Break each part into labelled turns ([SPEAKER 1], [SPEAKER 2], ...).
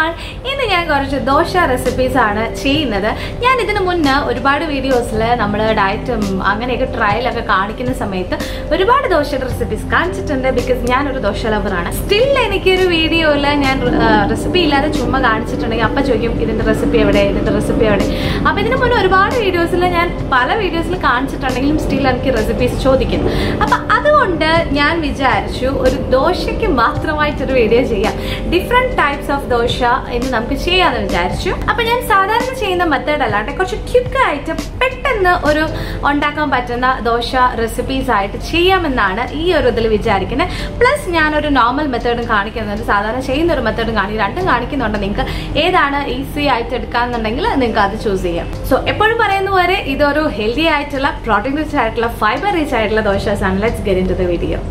[SPEAKER 1] all ഇന്ന് ഞാൻ കുറച്ച് ദോശ റെസിപ്പീസ് ആണ് ചെയ്യുന്നത് ഞാൻ ഇതിന് മുന്നേ ഒരുപാട് വീഡിയോസിൽ നമ്മൾ ഡയറ്റും അങ്ങനെയൊക്കെ ട്രയലൊക്കെ കാണിക്കുന്ന സമയത്ത് ഒരുപാട് ദോശയുടെ റെസിപ്പീസ് കാണിച്ചിട്ടുണ്ട് ബിക്കോസ് ഞാനൊരു ദോശ ലവറാണ് സ്റ്റിൽ എനിക്കൊരു വീഡിയോയിൽ ഞാൻ റെസിപ്പി ഇല്ലാതെ ചുമ്മാ കാണിച്ചിട്ടുണ്ടെങ്കിൽ അപ്പം ചോദിക്കും ഇതിന്റെ റെസിപ്പി എവിടെ ഇതിന്റെ റെസിപ്പി എവിടെ അപ്പം ഇതിന് മുന്നേ ഒരുപാട് വീഡിയോസിൽ ഞാൻ പല വീഡിയോസിൽ കാണിച്ചിട്ടുണ്ടെങ്കിലും സ്റ്റിൽ എനിക്ക് റെസിപ്പീസ് ചോദിക്കും അപ്പം അതുകൊണ്ട് ഞാൻ വിചാരിച്ചു ഒരു ദോശയ്ക്ക് മാത്രമായിട്ടൊരു വീഡിയോ ചെയ്യാം ഡിഫറെന്റ് ടൈപ്സ് ഓഫ് ദോശ എന്ന് നമുക്ക് ചെയ്യാമെന്ന് വിചാരിച്ചു അപ്പൊ ഞാൻ സാധാരണ ചെയ്യുന്ന മെത്തേഡ് അല്ലാണ്ട് കുറച്ച് ക്വിക്ക് ആയിട്ട് പെട്ടെന്ന് ഒരു ഉണ്ടാക്കാൻ പറ്റുന്ന ദോശ റെസിപ്പീസ് ആയിട്ട് ചെയ്യാമെന്നാണ് ഈ ഒരു ഇതിൽ വിചാരിക്കുന്നത് പ്ലസ് ഞാനൊരു നോർമൽ മെത്തേഡും കാണിക്കുന്നുണ്ട് സാധാരണ ചെയ്യുന്ന ഒരു മെത്തേഡും കാണിക്കും രണ്ടും കാണിക്കുന്നുണ്ട് നിങ്ങൾക്ക് ഏതാണ് ഈസി ആയിട്ട് എടുക്കാന്നുണ്ടെങ്കിൽ നിങ്ങൾക്ക് അത് ചൂസ് ചെയ്യാം സോ എപ്പോഴും പറയുന്ന പോലെ ഇതൊരു ഹെൽത്തി ആയിട്ടുള്ള പ്രോട്ടീൻ റിച്ച് ആയിട്ടുള്ള ഫൈബർ റിച്ച് ആയിട്ടുള്ള ദോശാസ് ആണ് let's get into the video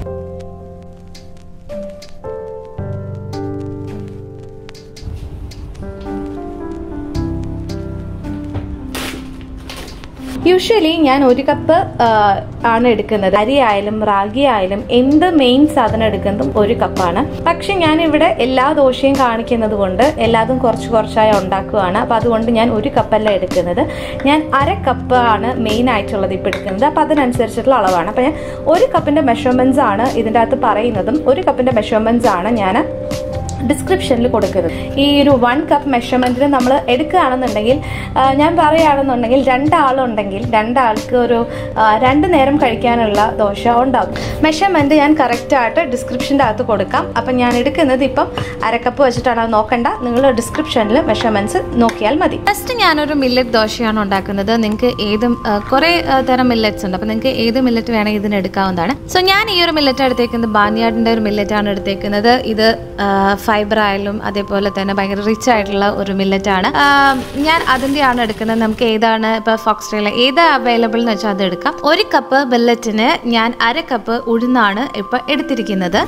[SPEAKER 1] usually ഞാൻ ഒരു കപ്പ് ആണ് എടുക്കുന്നത് അരി ആയാലും റാഗി ആയാലും എന്ത് മെയിൻ സാധനം എടുക്കുന്നതും ഒരു കപ്പാണ് പക്ഷെ ഞാൻ ഇവിടെ എല്ലാ ദോശയും കാണിക്കുന്നത് കൊണ്ട് എല്ലാതും കുറച്ച് കുറച്ചായി ഉണ്ടാക്കുകയാണ് അപ്പൊ അതുകൊണ്ട് ഞാൻ ഒരു കപ്പല്ല എടുക്കുന്നത് ഞാൻ അര കപ്പ് ആണ് മെയിൻ ആയിട്ടുള്ളത് ഇപ്പൊ എടുക്കുന്നത് അപ്പൊ അതിനനുസരിച്ചിട്ടുള്ള അളവാണ് അപ്പൊ ഞാൻ ഒരു കപ്പിന്റെ മെഷർമെന്റ്സ് ആണ് ഇതിന്റെ അകത്ത് പറയുന്നതും ഒരു കപ്പിന്റെ മെഷർമെന്റ്സ് ആണ് ഞാൻ ഡിസ്ക്രിപ്ഷനിൽ കൊടുക്കുന്നത് ഈ ഒരു വൺ കപ്പ് മെഷർമെന്റിന് നമ്മൾ എടുക്കുകയാണെന്നുണ്ടെങ്കിൽ ഞാൻ പറയുകയാണെന്നുണ്ടെങ്കിൽ രണ്ടാളുണ്ടെങ്കിൽ രണ്ടാൾക്ക് ഒരു രണ്ട് നേരം കഴിക്കാനുള്ള ദോശ ഉണ്ടാകും മെഷർമെന്റ് ഞാൻ കറക്റ്റ് ആയിട്ട് ഡിസ്ക്രിപ്ഷൻ്റെ അകത്ത് കൊടുക്കാം അപ്പം ഞാൻ എടുക്കുന്നത് ഇപ്പം അരക്കപ്പ് വെച്ചിട്ടാണ് അത് നോക്കണ്ട നിങ്ങൾ ഡിസ്ക്രിപ്ഷനിൽ മെഷർമെന്റ്സ് നോക്കിയാൽ മതി ഫസ്റ്റ് ഞാനൊരു മില്ലറ്റ് ദോശയാണ് ഉണ്ടാക്കുന്നത് നിങ്ങൾക്ക് ഏത് കുറേ തരം മില്ലറ്റ്സ് ഉണ്ട് അപ്പം നിങ്ങൾക്ക് ഏത് മില്ലറ്റ് വേണമെങ്കിൽ ഇതിന് എടുക്കാവുന്നതാണ് സോ ഞാൻ ഈ ഒരു മില്ലറ്റ് എടുത്തേക്കുന്നത് ബാനിയാടിൻ്റെ ഒരു മില്ലറ്റാണ് എടുത്തേക്കുന്നത് ഇത് ഫൈബർ ആയാലും അതേപോലെ തന്നെ ഭയങ്കര റിച്ച് ആയിട്ടുള്ള ഒരു മില്ലറ്റ് ആണ് ഞാൻ അതിൻ്റെയാണ് എടുക്കുന്നത് നമുക്ക് ഏതാണ് ഇപ്പോൾ ഫോക്സ്ട്രേല ഏത് അവൈലബിൾ എന്ന് വെച്ചാൽ അത് എടുക്കാം ഒരു കപ്പ് മില്ലറ്റിന് ഞാൻ അര കപ്പ് ഉഴുന്നാണ് ഇപ്പം എടുത്തിരിക്കുന്നത്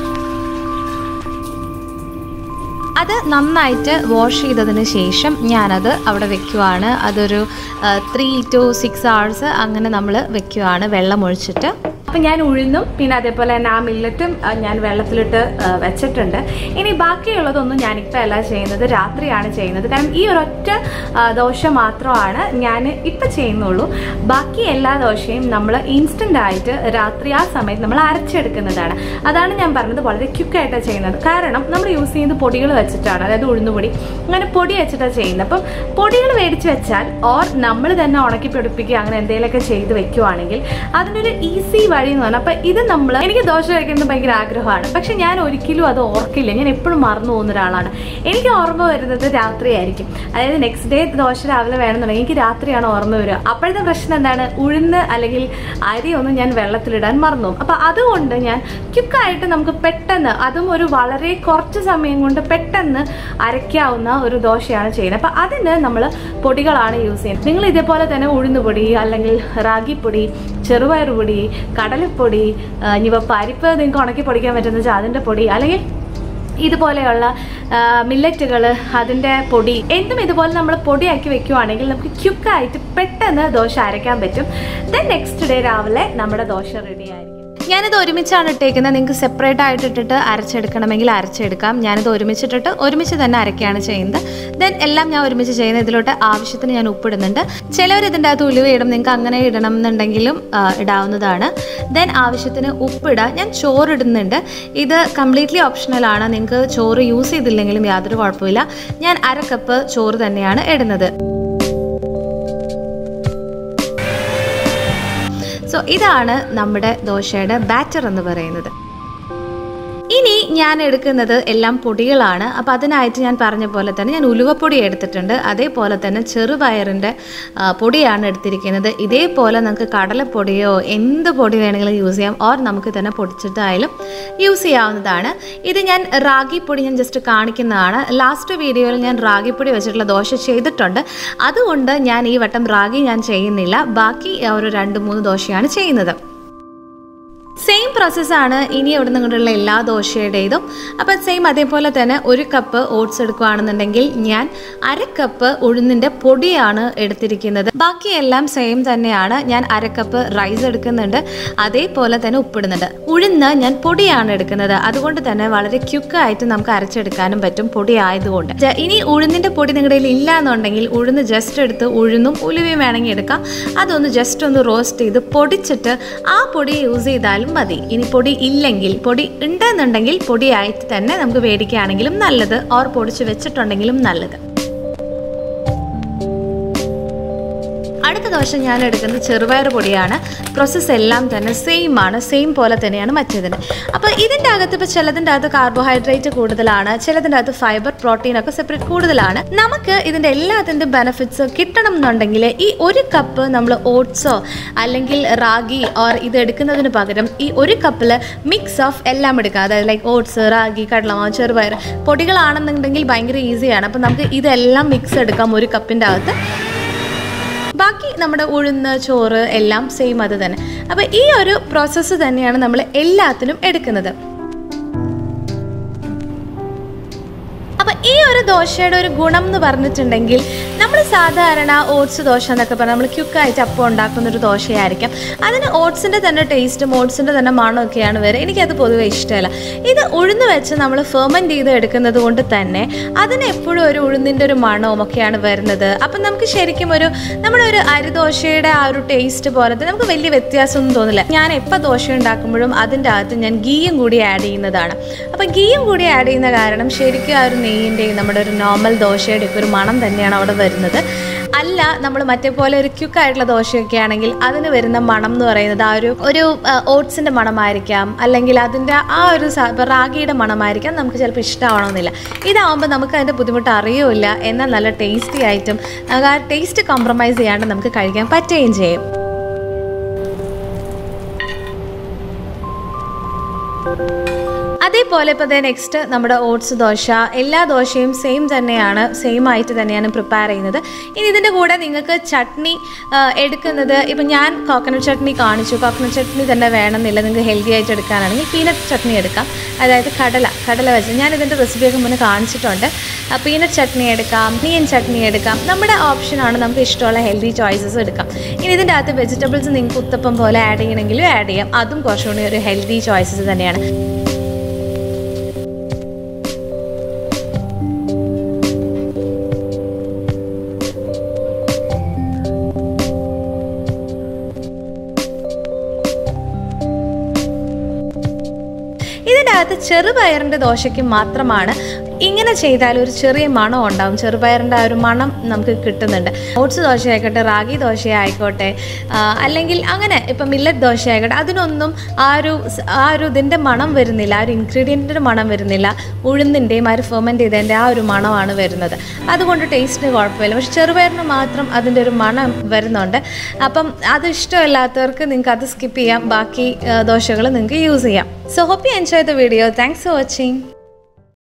[SPEAKER 1] അത് നന്നായിട്ട് വാഷ് ചെയ്തതിന് ശേഷം ഞാനത് അവിടെ വെക്കുവാണ് അതൊരു ത്രീ ടു സിക്സ് അവേഴ്സ് അങ്ങനെ നമ്മൾ വെക്കുവാണ് വെള്ളം ഒഴിച്ചിട്ട് അപ്പം ഞാൻ ഉഴുന്നും പിന്നെ അതേപോലെ തന്നെ ആ മില്ലറ്റും ഞാൻ വെള്ളത്തിലിട്ട് വെച്ചിട്ടുണ്ട് ഇനി ബാക്കിയുള്ളതൊന്നും ഞാനിപ്പോൾ അല്ല ചെയ്യുന്നത് രാത്രിയാണ് ചെയ്യുന്നത് കാരണം ഈ ഒരൊറ്റ ദോശ മാത്രമാണ് ഞാൻ ഇപ്പം ചെയ്യുന്നുള്ളൂ ബാക്കി എല്ലാ ദോശയും നമ്മൾ ഇൻസ്റ്റൻ്റ് ആയിട്ട് രാത്രി ആ സമയത്ത് നമ്മൾ അരച്ചെടുക്കുന്നതാണ് അതാണ് ഞാൻ പറഞ്ഞത് വളരെ ക്വിക്കായിട്ടാണ് ചെയ്യുന്നത് കാരണം നമ്മൾ യൂസ് ചെയ്യുന്നത് പൊടികൾ വെച്ചിട്ടാണ് അതായത് ഉഴുന്നുപൊടി അങ്ങനെ പൊടി വെച്ചിട്ടാണ് ചെയ്യുന്നത് അപ്പം പൊടികൾ മേടിച്ച് വെച്ചാൽ ഓർ നമ്മൾ തന്നെ ഉണക്കി പിടിപ്പിക്കുക അങ്ങനെ എന്തെങ്കിലുമൊക്കെ ചെയ്ത് വെക്കുവാണെങ്കിൽ അതിനൊരു ഈസി വഴി എന്ന് പറഞ്ഞാൽ അപ്പൊ ഇത് നമ്മൾ എനിക്ക് ദോശ കഴിക്കുന്നത് ഭയങ്കര ആഗ്രഹമാണ് പക്ഷെ ഞാൻ ഒരിക്കലും അത് ഓർക്കില്ല ഞാൻ എപ്പോഴും മറന്നു പോകുന്ന ഒരാളാണ് എനിക്ക് ഓർമ്മ വരുന്നത് രാത്രിയായിരിക്കും അതായത് നെക്സ്റ്റ് ഡേ ദോശ രാവിലെ വേണമെന്നുണ്ടെങ്കിൽ എനിക്ക് രാത്രിയാണ് ഓർമ്മ വരിക അപ്പോഴത്തെ പ്രശ്നം എന്താണ് ഉഴുന്ന് അല്ലെങ്കിൽ അരി ഒന്നും ഞാൻ വെള്ളത്തിലിടാൻ മറന്നു അപ്പൊ അതുകൊണ്ട് ഞാൻ ക്വിക്കായിട്ട് നമുക്ക് പെട്ടെന്ന് അതും ഒരു വളരെ കുറച്ച് സമയം കൊണ്ട് പെട്ടെന്ന് അരയ്ക്കാവുന്ന ഒരു ദോശയാണ് ചെയ്യുന്നത് അപ്പൊ അതിന് നമ്മൾ പൊടികളാണ് യൂസ് ചെയ്യുന്നത് നിങ്ങൾ ഇതേപോലെ തന്നെ ഉഴുന്നുപൊടി അല്ലെങ്കിൽ റാഗിപ്പൊടി ചെറുപയർ പൊടി കടലപ്പൊടി ഇനിയിപ്പോൾ പരിപ്പ് നിങ്ങൾക്ക് ഉണക്കി പൊടിക്കാൻ പറ്റുന്ന വെച്ചാൽ അതിൻ്റെ പൊടി അല്ലെങ്കിൽ ഇതുപോലെയുള്ള മില്ലറ്റുകൾ അതിൻ്റെ പൊടി എന്തും ഇതുപോലെ നമ്മൾ പൊടിയാക്കി വെക്കുവാണെങ്കിൽ നമുക്ക് ക്യുക്കായിട്ട് പെട്ടെന്ന് ദോശ അരയ്ക്കാൻ പറ്റും ദെൻ നെക്സ്റ്റ് ഡേ രാവിലെ നമ്മുടെ ദോശ റെഡി ആയിരിക്കും ഞാനിത് ഒരുമിച്ചാണ് ഇട്ടേക്കുന്നത് നിങ്ങൾക്ക് സെപ്പറേറ്റ് ആയിട്ട് ഇട്ടിട്ട് അരച്ചെടുക്കണമെങ്കിൽ അരച്ചെടുക്കാം ഞാനിത് ഒരുമിച്ചിട്ടിട്ട് ഒരുമിച്ച് തന്നെ അരയ്ക്കുകയാണ് ചെയ്യുന്നത് ദെൻ എല്ലാം ഞാൻ ഒരുമിച്ച് ചെയ്യുന്നത് ഇതിലോട്ട് ആവശ്യത്തിന് ഞാൻ ഉപ്പിടുന്നുണ്ട് ചിലവർ ഇതിൻ്റെ അകത്ത് ഉലുവ ഇടും നിങ്ങൾക്ക് അങ്ങനെ ഇടണം എന്നുണ്ടെങ്കിലും ഇടാവുന്നതാണ് ദെൻ ആവശ്യത്തിന് ഉപ്പിടുക ഞാൻ ചോറ് ഇടുന്നുണ്ട് ഇത് കംപ്ലീറ്റ്ലി ഓപ്ഷണലാണ് നിങ്ങൾക്ക് ചോറ് യൂസ് ചെയ്തില്ലെങ്കിലും യാതൊരു കുഴപ്പമില്ല ഞാൻ അര കപ്പ് ചോറ് തന്നെയാണ് ഇടുന്നത് സോ ഇതാണ് നമ്മുടെ ദോശയുടെ ബാറ്റർ എന്ന് പറയുന്നത് ഇനി ഞാൻ എടുക്കുന്നത് എല്ലാം പൊടികളാണ് അപ്പോൾ അതിനായിട്ട് ഞാൻ പറഞ്ഞ പോലെ തന്നെ ഞാൻ ഉലുവപ്പൊടി എടുത്തിട്ടുണ്ട് അതേപോലെ തന്നെ ചെറുപയറിൻ്റെ പൊടിയാണ് എടുത്തിരിക്കുന്നത് ഇതേപോലെ നമുക്ക് കടലപ്പൊടിയോ എന്ത് പൊടി വേണമെങ്കിലും യൂസ് ചെയ്യാം ഓർ നമുക്ക് തന്നെ പൊടിച്ചിട്ടായാലും യൂസ് ചെയ്യാവുന്നതാണ് ഇത് ഞാൻ റാഗിപ്പൊടി ഞാൻ ജസ്റ്റ് കാണിക്കുന്നതാണ് ലാസ്റ്റ് വീഡിയോയിൽ ഞാൻ റാഗിപ്പൊടി വെച്ചിട്ടുള്ള ദോശ ചെയ്തിട്ടുണ്ട് അതുകൊണ്ട് ഞാൻ ഈ വട്ടം റാഗി ഞാൻ ചെയ്യുന്നില്ല ബാക്കി ഒരു രണ്ട് മൂന്ന് ദോശയാണ് ചെയ്യുന്നത് സെയിം പ്രോസസ്സാണ് ഇനി അവിടെ നിന്നുള്ള എല്ലാ ദോശയുടേതും അപ്പം സെയിം അതേപോലെ തന്നെ ഒരു കപ്പ് ഓട്സ് എടുക്കുകയാണെന്നുണ്ടെങ്കിൽ ഞാൻ അര കപ്പ് ഉഴുന്നിൻ്റെ പൊടിയാണ് എടുത്തിരിക്കുന്നത് ബാക്കിയെല്ലാം സെയിം തന്നെയാണ് ഞാൻ അര കപ്പ് റൈസ് എടുക്കുന്നുണ്ട് അതേപോലെ തന്നെ ഉപ്പിടുന്നുണ്ട് ഉഴുന്ന് ഞാൻ പൊടിയാണ് എടുക്കുന്നത് അതുകൊണ്ട് തന്നെ വളരെ ക്യുക്കായിട്ട് നമുക്ക് അരച്ചെടുക്കാനും പറ്റും പൊടി ആയതുകൊണ്ട് ജ- ഇനി ഉഴുന്നിൻ്റെ പൊടി നിങ്ങളുടെ കയ്യിൽ ഇല്ല എന്നുണ്ടെങ്കിൽ ഉഴുന്ന് ജസ്റ്റ് എടുത്ത് ഉഴുന്നും ഉലുവയും വേണമെങ്കിൽ എടുക്കാം അതൊന്ന് ജസ്റ്റ് ഒന്ന് റോസ്റ്റ് ചെയ്ത് പൊടിച്ചിട്ട് ആ പൊടി യൂസ് ചെയ്താലും മതി ഇനി പൊടി ഇല്ലെങ്കിൽ പൊടി ഉണ്ടെന്നുണ്ടെങ്കിൽ പൊടിയായിട്ട് തന്നെ നമുക്ക് മേടിക്കുകയാണെങ്കിലും നല്ലത് ഓർ പൊടിച്ച് വെച്ചിട്ടുണ്ടെങ്കിലും നല്ലത് അടുത്ത ദോശ ഞാൻ എടുക്കുന്നത് ചെറുപയർ പൊടിയാണ് പ്രോസസ്സ് എല്ലാം തന്നെ സെയിം ആണ് സെയിം പോലെ തന്നെയാണ് മറ്റേതിന് അപ്പോൾ ഇതിൻ്റെ അകത്ത് ഇപ്പോൾ ചിലതിൻ്റെ അകത്ത് കാർബോഹൈഡ്രേറ്റ് കൂടുതലാണ് ചിലതിൻ്റെ അകത്ത് ഫൈബർ പ്രോട്ടീൻ ഒക്കെ സെപ്പറേറ്റ് കൂടുതലാണ് നമുക്ക് ഇതിൻ്റെ എല്ലാത്തിൻ്റെ ബെനിഫിറ്റ്സ് കിട്ടണം എന്നുണ്ടെങ്കിൽ ഈ ഒരു കപ്പ് നമ്മൾ ഓട്സോ അല്ലെങ്കിൽ റാഗി ഓർ ഇത് എടുക്കുന്നതിന് പകരം ഈ ഒരു കപ്പിൽ മിക്സ് ഓഫ് എല്ലാം എടുക്കുക അതായത് ലൈക്ക് ഓട്സ് റാഗി കടലമാവ് ചെറുപയർ പൊടികളാണെന്നുണ്ടെങ്കിൽ ഭയങ്കര ഈസിയാണ് അപ്പോൾ നമുക്ക് ഇതെല്ലാം മിക്സ് എടുക്കാം ഒരു കപ്പിൻ്റെ അകത്ത് ബാക്കി നമ്മുടെ ഉഴുന്ന് ചോറ് എല്ലാം സെയിം അത് തന്നെ അപ്പോൾ ഈ ഒരു പ്രോസസ്സ് തന്നെയാണ് നമ്മൾ എല്ലാത്തിനും എടുക്കുന്നത് അപ്പോൾ ഈ ഒരു ദോശയുടെ ഒരു ഗുണം എന്ന് പറഞ്ഞിട്ടുണ്ടെങ്കിൽ നമ്മൾ സാധാരണ ഓട്സ് ദോശ എന്നൊക്കെ പറഞ്ഞാൽ നമ്മൾ ക്യുക്കായിട്ട് അപ്പം ഉണ്ടാക്കുന്ന ഒരു ദോശയായിരിക്കും അതിന് ഓട്സിൻ്റെ തന്നെ ടേസ്റ്റും ഓട്സിൻ്റെ തന്നെ മണമൊക്കെയാണ് വരെ എനിക്കത് പൊതുവെ ഇഷ്ടമല്ല ഇത് ഉഴുന്ന് വെച്ച് നമ്മൾ ഫെർമെൻറ്റ് ചെയ്ത് എടുക്കുന്നത് കൊണ്ട് തന്നെ അതിന് എപ്പോഴും ഒരു ഉഴുന്നിൻ്റെ ഒരു മണവും ഒക്കെയാണ് വരുന്നത് അപ്പം നമുക്ക് ശരിക്കും ഒരു നമ്മുടെ ഒരു അരിദോശയുടെ ആ ഒരു ടേസ്റ്റ് പോലത്തെ നമുക്ക് വലിയ വ്യത്യാസമൊന്നും തോന്നില്ല ഞാൻ എപ്പോൾ ദോശ ഉണ്ടാക്കുമ്പോഴും അതിൻ്റെ അകത്ത് ഞാൻ ഗീയും കൂടി ആഡ് ചെയ്യുന്നതാണ് അപ്പം ഗീയും കൂടി ആഡ് ചെയ്യുന്ന കാരണം ശരിക്കും ആ ഒരു നെയ്യിൻ്റെയും നമ്മുടെ ഒരു നോർമൽ ദോശയുടെ ഒക്കെ ഒരു മണം തന്നെയാണ് അവിടെ വരുന്നത് അല്ല നമ്മൾ മറ്റേ പോലെ ഒരു ക്യുക്കായിട്ടുള്ള ദോശയൊക്കെ ആണെങ്കിൽ അതിന് വരുന്ന മണം എന്ന് പറയുന്നത് ആ ഒരു ഒരു ഓട്സിൻ്റെ മണമായിരിക്കാം അല്ലെങ്കിൽ അതിൻ്റെ ആ ഒരു സ- ഇപ്പൊ റാഗിയുടെ മണമായിരിക്കാം നമുക്ക് ചിലപ്പോൾ ഇഷ്ടമാവണമെന്നില്ല ഇതാവുമ്പോൾ നമുക്ക് അതിൻ്റെ ബുദ്ധിമുട്ട് അറിയില്ല എന്നാൽ നല്ല ടേസ്റ്റി ആയിട്ടും ആ ടേസ്റ്റ് കോംപ്രമൈസ് ചെയ്യാണ്ട് നമുക്ക് കഴിക്കാൻ പറ്റുകയും ചെയ്യും അതേപോലെ ഇപ്പോൾ ദേ നെക്സ്റ്റ് നമ്മുടെ ഓട്സ് ദോശ എല്ലാ ദോശയും സെയിം തന്നെയാണ് സെയിം ആയിട്ട് തന്നെയാണ് പ്രിപ്പയർ ചെയ്യുന്നത് ഇനി ഇതിൻ്റെ കൂടെ നിങ്ങൾക്ക് ചട്നി ആ, എടുക്കുന്നത് ഇപ്പം ഞാൻ കോക്കനട്ട് ചട്നി കാണിച്ചു കോക്കനട്ട് ചട്നി തന്നെ വേണമെന്നില്ല നിങ്ങൾക്ക് ഹെൽത്തി ആയിട്ട് എടുക്കാനാണെങ്കിൽ പീനട്ട് ചട്നി എടുക്കാം അതായത് കടല കടല വെച്ച് ഞാൻ ഇതിൻ്റെ റെസിപ്പിയൊക്കെ മുന്നേ കാണിച്ചിട്ടുണ്ട് പീനട്ട് ചട്നി എടുക്കാം മീൻ ചട്നി എടുക്കാം നമ്മുടെ ഓപ്ഷനാണ് നമുക്ക് ഇഷ്ടമുള്ള ഹെൽത്തി ചോയ്സസ് എടുക്കാം ഇനി ഇതിൻ്റെ അകത്ത് വെജിറ്റബിൾസ് നിങ്ങൾക്ക് ഉത്തപ്പം പോലെ ആഡ് ചെയ്യണമെങ്കിലും ആഡ് ചെയ്യാം അതും കുറച്ചുകൂടി ഒരു ഹെൽത്തി ചോയ്സസ് തന്നെയാണ് ഇതിൻ്റെ അകത്ത് ചെറുപയറിൻ്റെ ദോശയ്ക്ക് മാത്രമാണ് ഇങ്ങനെ ചെയ്താൽ ഒരു ചെറിയ മണം ഉണ്ടാവും ചെറുപയറിൻ്റെ ആ ഒരു മണം നമുക്ക് കിട്ടുന്നുണ്ട് ഓട്സ് ദോശ ആയിക്കോട്ടെ റാഗി ദോശ ആയിക്കോട്ടെ ആ, അല്ലെങ്കിൽ അങ്ങനെ ഇപ്പം മില്ലറ്റ് ദോശ ആയിക്കോട്ടെ അതിനൊന്നും ആ ഒരു സ്- ആ ഒരു ഇതിൻ്റെ മണം വരുന്നില്ല ആ ഒരു ഇൻഗ്രീഡിയൻറ്റിൻ്റെ മണം വരുന്നില്ല ഉഴുന്നിൻ്റെയും ആ ഒരു ഫെർമെൻറ്റ് ചെയ്തതിൻ്റെ ആ ഒരു മണമാണ് വരുന്നത് അതുകൊണ്ട് ടേസ്റ്റിന് കുഴപ്പമില്ല പക്ഷെ ചെറുപയറിന് മാത്രം അതിൻ്റെ ഒരു മണം വരുന്നുണ്ട് അപ്പം അത് ഇഷ്ടമില്ലാത്തവർക്ക് നിങ്ങൾക്ക് അത് സ്കിപ്പ് ചെയ്യാം ബാക്കി ദോശകൾ നിങ്ങൾക്ക് യൂസ് ചെയ്യാം so hope you enjoy the video thanks for watching